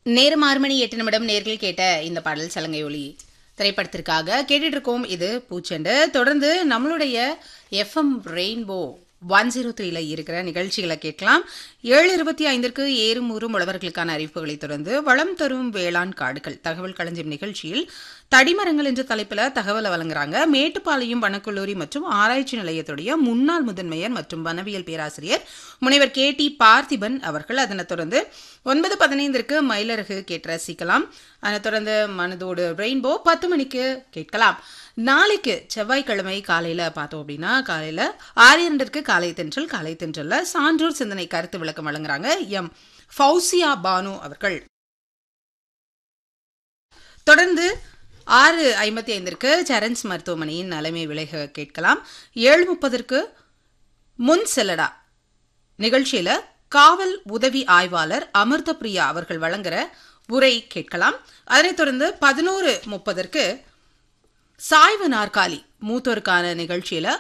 நேரம் ஆறு மணி எட்டு நிமிடம் நேர்கள் கேட்ட இந்த பாடல் சலங்கை ஒளி திரைப்படத்திற்காக கேட்டுட்டு இருக்கோம் இது பூச்செண்டு தொடர்ந்து நம்மளுடைய எஃப்எம் ரெயின்போ ஒன் ஜீரோ த்ரீல இருக்கிற நிகழ்ச்சிகளை கேட்கலாம் ஏழு இருபத்தி ஐந்திற்கு ஏறும் ஊறும் உழவர்களுக்கான அறிவிப்புகளை தொடர்ந்து வளம் தரும் வேளாண் காடுகள் தகவல் களஞ்சியம் நிகழ்ச்சியில் தடிமரங்கள் என்ற தலைப்பில் தகவலை வழங்குறாங்க மேட்டுப்பாளையம் வனக்கல்லூரி மற்றும் ஆராய்ச்சி நிலையத்துடைய முன்னாள் முதன்மையர் மற்றும் வனவியல் பேராசிரியர் முனைவர் கே டி பார்த்திபன் அவர்கள் அதனைத் தொடர்ந்து ஒன்பது பதினைந்திற்கு மயிலரகு கேட்டு ரசிக்கலாம் அதனைத் தொடர்ந்து மனதோடு ரெயின்போ பத்து மணிக்கு கேட்கலாம் நாளைக்கு செவ்வாய்க்கிழமை காலையில பார்த்தோம் அப்படின்னா காலையில ஆறு இரண்டிற்கு காலை தென்றல் காலை தென்றல்ல சான்றோர் சிந்தனை கருத்து விளக்கம் வழங்குறாங்க எம் ஃபவுசியா பானு அவர்கள் தொடர்ந்து ஆறு ஐம்பத்தி ஐந்திற்கு சரன்ஸ் மருத்துவமனையின் நிலைமை விலக கேட்கலாம் ஏழு முப்பதற்கு முன் செல்லடா நிகழ்ச்சியில காவல் உதவி ஆய்வாளர் அமிர்த பிரியா அவர்கள் வழங்குற உரை கேட்கலாம் அதனைத் தொடர்ந்து பதினோரு முப்பதற்கு சாய்வு நாற்காலி மூத்தோருக்கான நிகழ்ச்சியில